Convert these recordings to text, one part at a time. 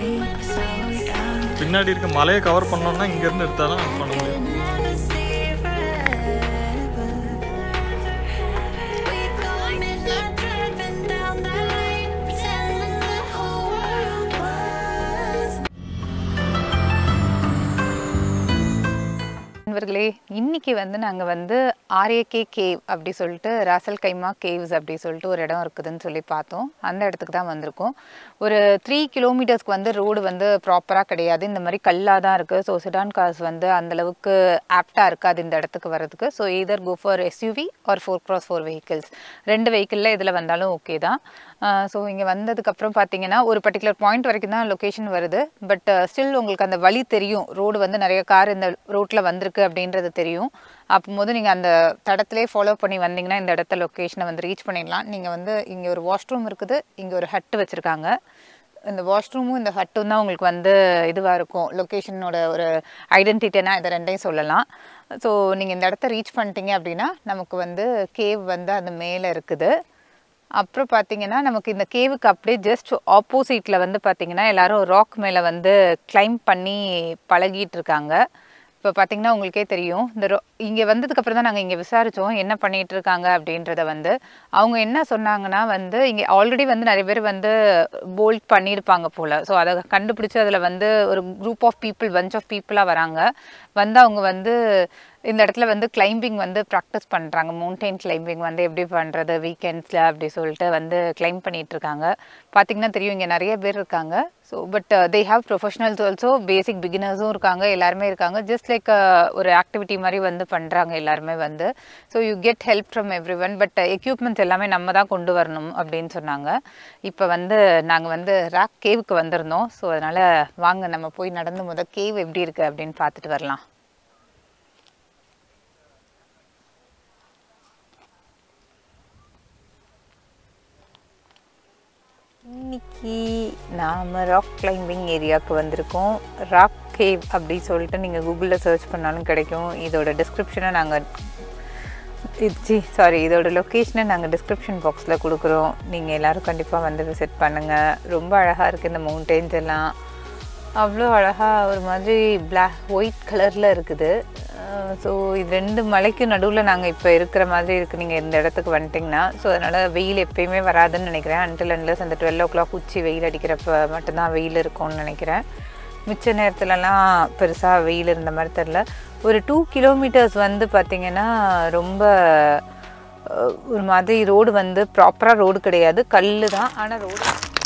பின்னாடி இருக்க மலையை கவர் பண்ணோம்னா இங்கேருந்து எடுத்தால் தான் பண்ண முடியும் நண்பர்களே இன்னைக்கு வந்து நாங்கள் வந்து ஆர்ஏகே கேவ் அப்படி சொல்லிட்டு ராசல் கைமா கேவ்ஸ் அப்படி சொல்லிட்டு ஒரு இடம் இருக்குதுன்னு சொல்லி பார்த்தோம் அந்த இடத்துக்கு தான் வந்திருக்கோம் ஒரு த்ரீ கிலோமீட்டர்ஸ்க்கு வந்து ரோடு வந்து ப்ராப்பராக கிடையாது இந்த மாதிரி கல்லாக தான் இருக்குது ஸோ சிடான் கார்ஸ் வந்து அந்தளவுக்கு ஆப்டாக இருக்காது இந்த இடத்துக்கு வரதுக்கு so either go for SUV or four cross four vehicles ரெண்டு வெஹிக்கிளில் இதில் வந்தாலும் ஓகே தான் ஸோ இங்கே வந்ததுக்கப்புறம் பார்த்தீங்கன்னா ஒரு பர்டிகுலர் பாயிண்ட் வரைக்கும் தான் லொக்கேஷன் வருது பட் ஸ்டில் உங்களுக்கு அந்த வழி தெரியும் ரோடு வந்து நிறைய கார் இந்த ரோட்டில் வந்திருக்கு அப்படின்றது தெரியும் அப்போது நீங்கள் அந்த தடத்திலே ஃபாலோ பண்ணி வந்தீங்கன்னா இந்த இடத்த லொக்கேஷனை வந்து ரீச் பண்ணிடலாம் நீங்கள் வந்து இங்கே ஒரு வாஷ்ரூம் இருக்குது இங்கே ஒரு ஹட்டு வச்சுருக்காங்க இந்த வாஷ்ரூமும் இந்த ஹட்டும் தான் உங்களுக்கு வந்து இதுவாக இருக்கும் லொக்கேஷனோட ஒரு ஐடென்டிட்டினா இதை ரெண்டையும் சொல்லலாம் ஸோ நீங்கள் இந்த இடத்த ரீச் பண்ணிட்டீங்க அப்படின்னா நமக்கு வந்து கேவ் வந்து அது மேலே இருக்குது அப்புறம் பார்த்தீங்கன்னா நமக்கு இந்த கேவுக்கு அப்படியே ஜஸ்ட் ஆப்போசிட்டில் வந்து பார்த்தீங்கன்னா எல்லாரும் ராக் மேலே வந்து கிளைம் பண்ணி பழகிட்டு இருக்காங்க இப்போ பார்த்தீங்கன்னா உங்களுக்கே தெரியும் இந்த ரோ இங்கே வந்ததுக்கப்புறம் தான் நாங்கள் இங்கே விசாரித்தோம் என்ன பண்ணிகிட்டு இருக்காங்க அப்படின்றத வந்து அவங்க என்ன சொன்னாங்கன்னா வந்து இங்கே ஆல்ரெடி வந்து நிறைய பேர் வந்து போல்ட் பண்ணியிருப்பாங்க போல் ஸோ அதை கண்டுபிடிச்சி அதில் வந்து ஒரு group of people bunch of பீப்புளாக வராங்க வந்து அவங்க வந்து இந்த இடத்துல வந்து கிளைம்பிங் வந்து ப்ராக்டிஸ் பண்ணுறாங்க மவுண்டைன் கிளைம்பிங் வந்து எப்படி பண்ணுறது வீக்கெண்ட்ஸில் அப்படி சொல்லிட்டு வந்து கிளைம் பண்ணிட்டு இருக்காங்க பார்த்தீங்கன்னா தெரியும் இங்கே நிறைய பேர் இருக்காங்க so but they have professionals also basic பிகினர்ஸும் இருக்காங்க எல்லாருமே இருக்காங்க ஜஸ்ட் லைக் ஒரு ஆக்டிவிட்டி மாதிரி வந்து பண்ணுறாங்க எல்லாருமே வந்து so you get help from everyone but equipments எல்லாமே நம்ம தான் கொண்டு வரணும் அப்படின்னு சொன்னாங்க இப்போ வந்து நாங்கள் வந்து ராக் கேவுக்கு வந்திருந்தோம் ஸோ அதனால் வாங்க நம்ம போய் நடந்து முத கேவ் எப்படி இருக்குது அப்படின்னு பார்த்துட்டு வரலாம் இன்னைக்கு நாம் ராக் கிளைம்பிங் ஏரியாவுக்கு வந்திருக்கோம் ராக் கேவ் அப்படி சொல்லிட்டு நீங்கள் கூகுளில் சர்ச் பண்ணாலும் கிடைக்கும் இதோட டிஸ்கிரிப்ஷனை நாங்கள் இது சாரி இதோட லொக்கேஷனை நாங்கள் டிஸ்கிரிப்ஷன் பாக்ஸில் கொடுக்குறோம் நீங்கள் எல்லோரும் கண்டிப்பாக வந்து விசிட் பண்ணுங்கள் ரொம்ப அழகாக இருக்குது இந்த மவுண்டெயின்ஸ் எல்லாம் அவ்வளோ அழகாக ஒரு மாதிரி பிளாக் ஒயிட் கலரில் இருக்குது ஸோ இது ரெண்டு மலைக்கு நடுவில் நாங்கள் இப்போ இருக்கிற மாதிரி இருக்குது நீங்கள் இந்த இடத்துக்கு வந்துட்டிங்கன்னா ஸோ அதனால் வெயில் எப்பயுமே வராதுன்னு நினைக்கிறேன் அன்டில் அன்லஸ் அந்த டுவெல் ஓ கிளாக் உச்சி வெயில் அடிக்கிறப்ப மட்டும்தான் வெயில் இருக்கும்னு நினைக்கிறேன் மிச்ச நேரத்துலலாம் பெருசாக வெயில் இருந்த மாதிரி தெரில ஒரு டூ கிலோமீட்டர்ஸ் வந்து பார்த்திங்கன்னா ரொம்ப அஹ், ஒரு மாதிரி ரோடு வந்து ப்ராப்பராக ரோடு கிடையாது கல் தான் ஆனால் ரோடு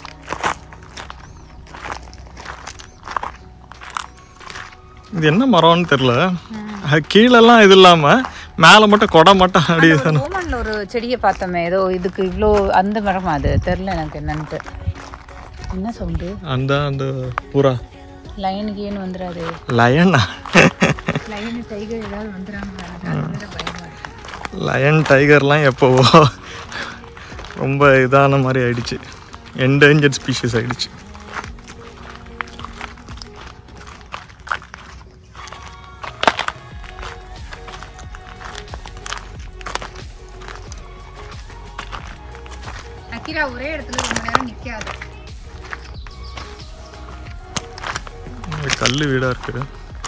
இது என்ன மரம்னு தெரில கீழெல்லாம் இது இல்லாமல் மேலே மட்டும் கொடை மட்டும் அப்படியே தானே ஓமன்ல ஒரு செடியை பார்த்தோமே ஏதோ இதுக்கு இவ்வளோ அந்த மரம் அது தெரில எனக்கு என்னன்ட்டு என்ன சவுண்டு அந்த அந்த புறா லைனுக்கு ஏன்னு வந்துடாது லயனா லைனு டைகர் ஏதாவது வந்துடுறாங்க பயமா இருக்கு லயன் டைகர்லாம் எப்போவோ ரொம்ப இதான மாதிரி ஆயிடுச்சு என்டேஞ்சர்ட் ஸ்பீஷிஸ் ஆயிடுச்சு அக்கிரா ஒரே இடத்துல ரொம்ப நேரம் நிற்காது கல் வீடாக இருக்குது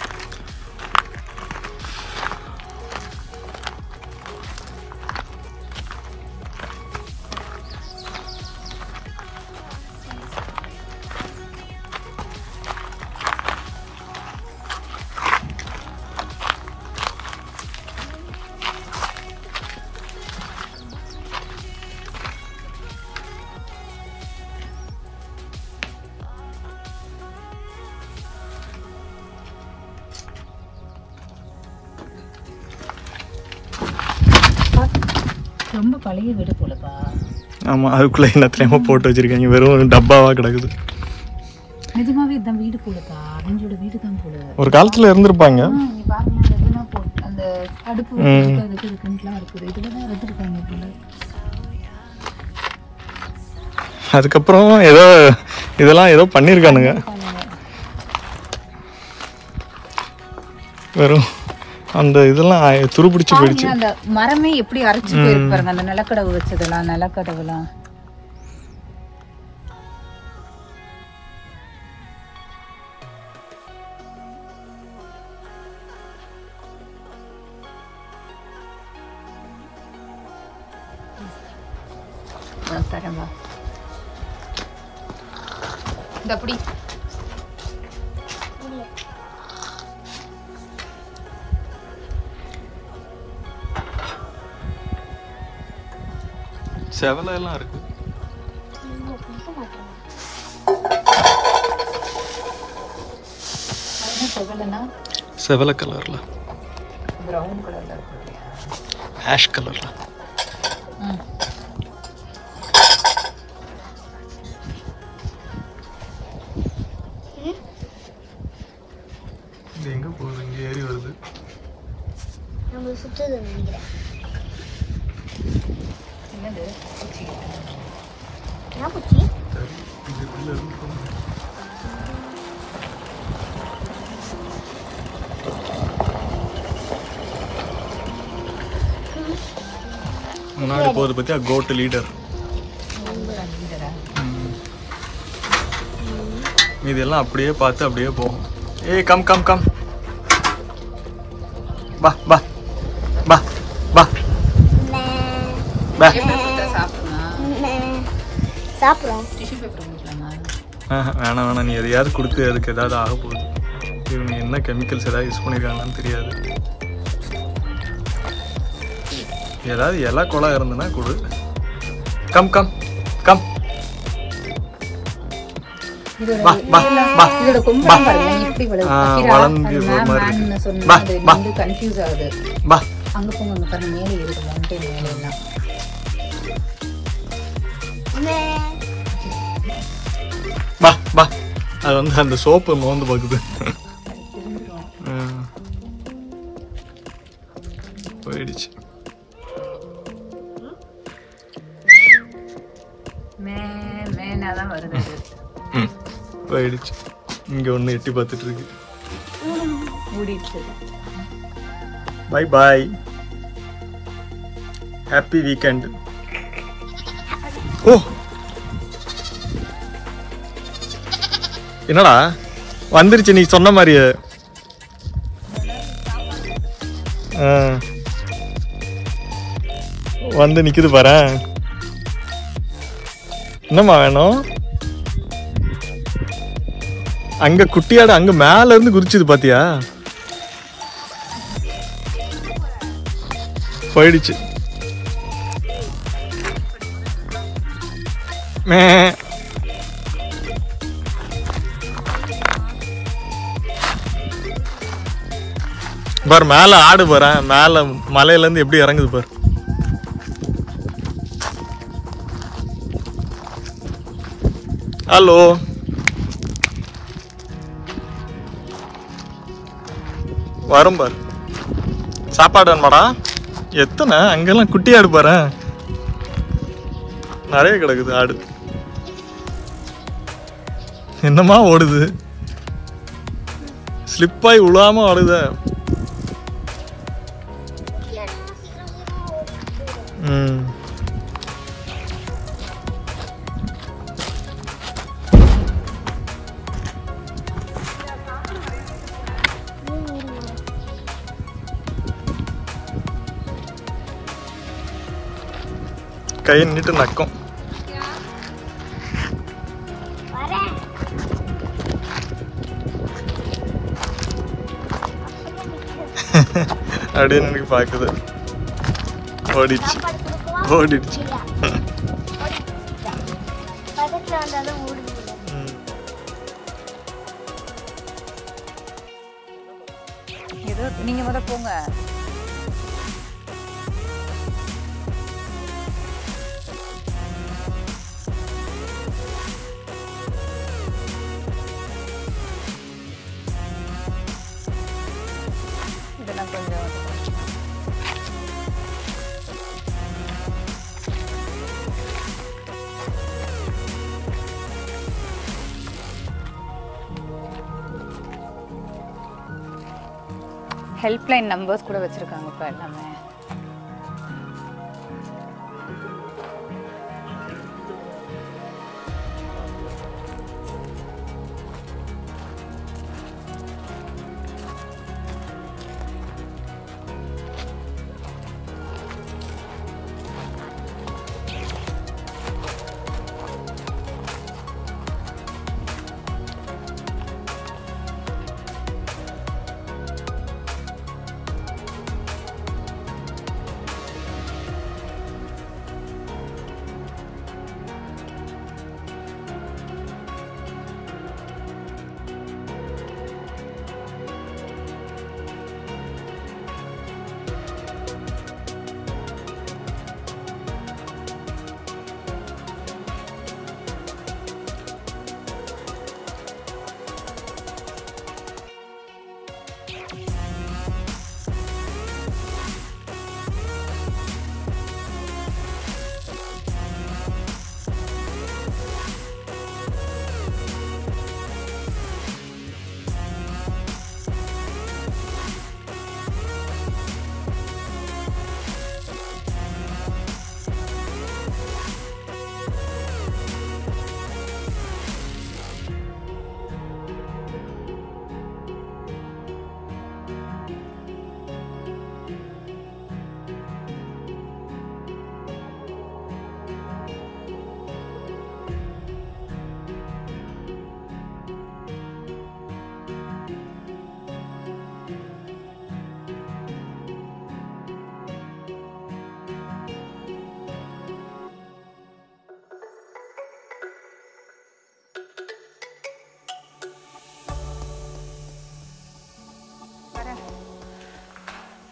ரொம்ப பழைய வீடு போலப்பா ஆமாம் அதுக்குள்ளே என்ன தெரியாமல் போட்டு வச்சுருக்காங்க வெறும் டப்பாவாக கிடக்குது நிஜமாவே இதுதான் வீடு போலப்பா அவங்களோட வீடு தான் போல ஒரு காலத்தில் இருந்திருப்பாங்க நீ பாருங்க அந்த இதெல்லாம் போட்டு அந்த அடுப்பு வைக்கிறதுக்கு அதுக்கு இதுக்குன்ட்டுலாம் இருக்குது இதில் தான் வச்சுருக்காங்க போல அதுக்கப்புறம் ஏதோ இதெல்லாம் ஏதோ பண்ணியிருக்கானுங்க வெறும் அந்த இதெல்லாம் துருப்பிடிச்சு போயிடுச்சு பாருங்க, அந்த மரமே எப்படி அரைச்சு போயிருக்கு பாருங்க அந்த நிலக்கடவு வச்சதெல்லாம் நிலக்கடவுலாம் தரமா இந்த அப்படி செவலை எல்லாம் இருக்கு என்ன செவலனா செவலை கலர்ல ப்ரௌன் கலர்ல இருக்கு ஆஷ் கலர்ல ம் இது எங்க போகுது இங்க ஏறி வருது நம்ம சுத்துது நினைக்கிறேன் என்னது பூச்சி. என்ன பூச்சி இது உள்ள இருந்து போகுது. முன்னாடி போகுது பத்தியா கோட் லீடர் லீடரா? மீதி எல்லாம் அப்படியே பார்த்து அப்படியே போகும் ஏய் கம் கம் கம் பா பா பா பா பா எப்படி கொடுத்தா சாப்பிடுமா சாப்பிட்றோம் டிஷ்யூ பேப்பர் கொடுக்கலாமா ஆஹா, வேணாம் வேணாம் நீ எதையாவது கொடுத்து அதுக்கு ஏதாவது ஆக போகுது இவங்க என்ன கெமிக்கல்ஸ் ஏதாவது யூஸ் பண்ணியிருக்காங்கன்னு தெரியாது ஏதாவது இலை குளம் இருந்ததுன்னா கொடு கம் கம் கம் இதோட பா பா பா இதோட கொம்பெல்லாம் பாருங்க இப்படி வளருது. ஆ, பக்கீரா, வளர்ந்து அது ஒரு மேம் மாதிரி மேம்னு இருக்கு. சொன்னா பா, அது பா. வந்து கன்ஃபியூஸ் ஆகுது பா அங்க போங்க அங்க பாருங்க மேலே இருக்கு மவுண்டன் மேலே எல்லாம் பா பா அது வந்து அந்த சோப்பு மோந்து பார்க்குது ஆ. போயிடுச்சு மே மேனா தான் வருது அது. ம், போயிடுச்சு இங்க ஒண்ணு எட்டி பார்த்துட்டு இருக்கு மூடிடுச்சு பை பாய் ஹாப்பி வீக்கெண்ட் ஓ என்னடா வந்துருச்சு நீ சொன்ன மாதிரியே ஆ. வந்து நிக்குது பாரு என்னம்மா வேணும் அங்க குட்டியாட அங்க மேல இருந்து குறிச்சுது பாத்தியா போயிடுச்சு மே பார் மேல ஆடு பாரு மேல மலையில இருந்து எப்படி இறங்குது பார் ஹலோ வரும் பார் சாப்பாடு வேணுமாடா எத்தனை அங்கெல்லாம் குட்டி ஆடு பாரு நிறைய கிடக்குது ஆடு என்னமா ஓடுது ஸ்லிப்பாய் உழாம ஆடுத ம் கை நீட்டு நக்கும் வரேன் அப்படின்னு எனக்கு பாக்குது ஓடிடுச்சு சாப்பாடு கொடுக்கவா ஓடிடுச்சு பக்கத்துல வந்தாலும் ஓடுது ம். ஏதோ நீங்க முத போங்க இதெல்லாம் கொஞ்சம் ஹெல்ப்லைன் நம்பர்ஸ் கூட வச்சுருக்காங்க இப்போ எல்லாமே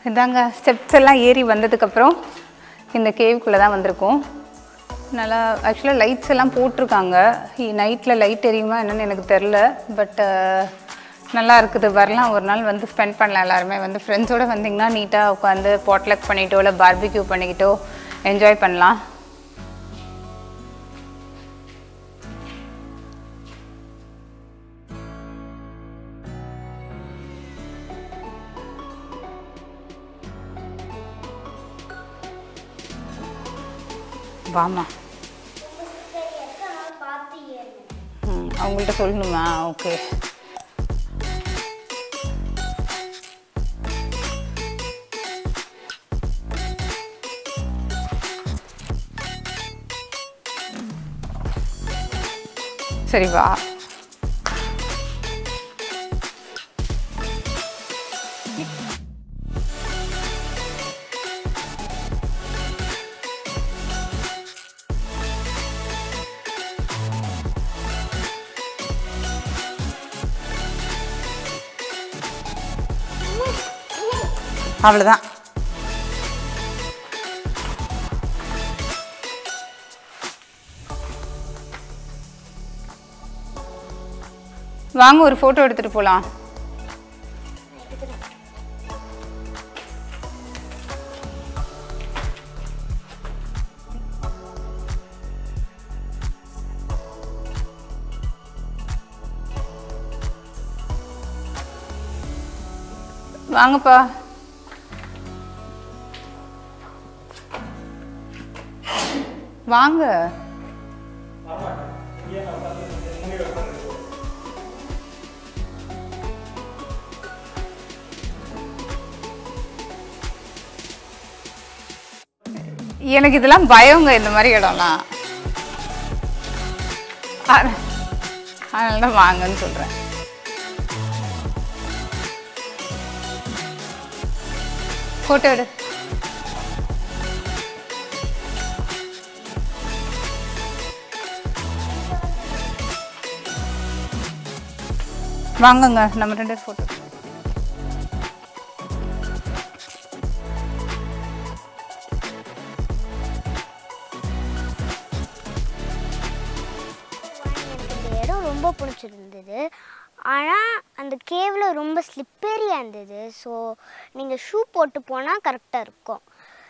இதாங்க ஸ்டெப்ஸ் எல்லாம் ஏறி வந்ததுக்கப்புறம் இந்த கேவுக்குள்ளே தான் வந்திருக்கோம் நல்லா ஆக்சுவலாக லைட்ஸ் எல்லாம் போட்டிருக்காங்க நைட்டில் லைட் எரியுமா என்னன்னு எனக்கு தெரில பட் நல்லா இருக்குது வரலாம் ஒரு நாள் வந்து ஸ்பெண்ட் பண்ணலாம் எல்லாருமே வந்து ஃப்ரெண்ட்ஸோடு வந்தீங்கன்னா நீட்டாக உட்காந்து பாட்லக் பண்ணிட்டோ இல்லை பார்பிக்யூ பண்ணிக்கிட்டோ என்ஜாய் பண்ணலாம் வாமா பார்த்து ஏறுங்க ம் அவங்கள்ட்ட சொல்லணுமா ஓகே சரி வா அவ்வளோதான் வாங்க ஒரு ஃபோட்டோ எடுத்துகிட்டு போகலாம் வாங்கப்பா வாங்க எனக்கு இதெல்லாம் பயங்க இந்த மாதிரி இடம்லாம் அத- அதனால தான் வாங்கன்னு சொல்கிறேன் ஃபோட்டோ எடு வாங்கங்க நம்ம ரெண்டு பேர் ஃபோட்டோ எனக்கு இந்த இடம் ரொம்ப பிடிச்சிருந்தது ஆனால் அந்த கேவில் ரொம்ப ஸ்லிப்பேரியாக இருந்தது ஸோ நீங்கள் ஷூ போட்டு போனால் கரெக்டாக இருக்கும்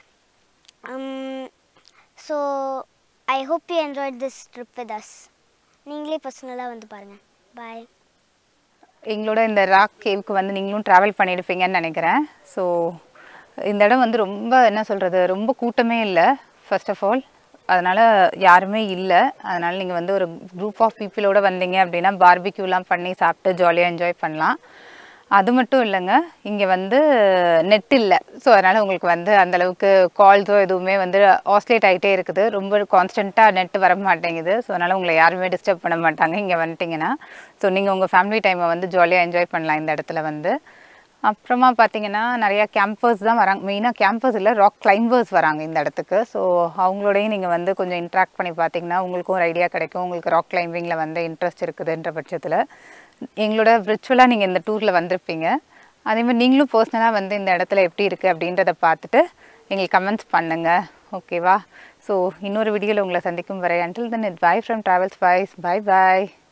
so I hope you enjoyed this trip with us நீங்களே பர்சனலாக வந்து பாருங்கள் பாய் எங்களோட இந்த ராக் கேவுக்கு வந்து நீங்களும் ட்ராவல் பண்ணியிருப்பீங்கன்னு நினைக்கிறேன் ஸோ இந்த இடம் வந்து ரொம்ப என்ன சொல்கிறது ரொம்ப கூட்டமே இல்லை ஃபர்ஸ்ட் ஆஃப் ஆல் அதனால் யாருமே இல்லை அதனால் நீங்கள் வந்து ஒரு குரூப் ஆஃப் பீப்புளோட வந்தீங்க அப்படின்னா பார்பிக்யூலாம் பண்ணி சாப்பிட்டு ஜாலியாக என்ஜாய் பண்ணலாம் அது மட்டும் இல்லைங்க இங்கே வந்து நெட் இல்லை ஸோ அதனால் உங்களுக்கு வந்து அந்தளவுக்கு கால்ஸோ எதுவுமே வந்து ஆஸ்லேட் ஆகிட்டே இருக்குது ரொம்ப கான்ஸ்டண்ட்டாக நெட் வர மாட்டேங்குது ஸோ அதனால் உங்களை யாருமே டிஸ்டர்ப் பண்ண மாட்டாங்க இங்கே வந்துட்டிங்கன்னா ஸோ நீங்கள் உங்கள் ஃபேமிலி டைமை வந்து ஜாலியாக என்ஜாய் பண்ணலாம் இந்த இடத்துல வந்து அப்புறமா பார்த்தீங்கன்னா நிறையா கேம்பர்ஸ் தான் வராங்க மெயினாக கேம்பர்ஸ் இல்லை ராக் கிளைம்பர்ஸ் வராங்க இந்த இடத்துக்கு ஸோ அவங்களோடையும் நீங்கள் வந்து கொஞ்சம் இன்ட்ராக்ட் பண்ணி பார்த்தீங்கன்னா உங்களுக்கும் ஒரு ஐடியா கிடைக்கும் உங்களுக்கு ராக் கிளைம்பிங்கில் வந்து இன்ட்ரெஸ்ட் இருக்குதுன்ற பட்சத்தில் எங்களோட விர்ச்சுவலாக நீங்கள் இந்த டூரில் வந்திருப்பீங்க அதே மாதிரி நீங்களும் பர்சனலாக வந்து இந்த இடத்துல எப்படி இருக்குது அப்படின்றத பார்த்துட்டு எங்களுக்கு கமெண்ட்ஸ் பண்ணுங்கள் ஓகேவா ஸோ இன்னொரு வீடியோவில் உங்களை சந்திக்கும் வரை until then it bye from Travels Boys bye bye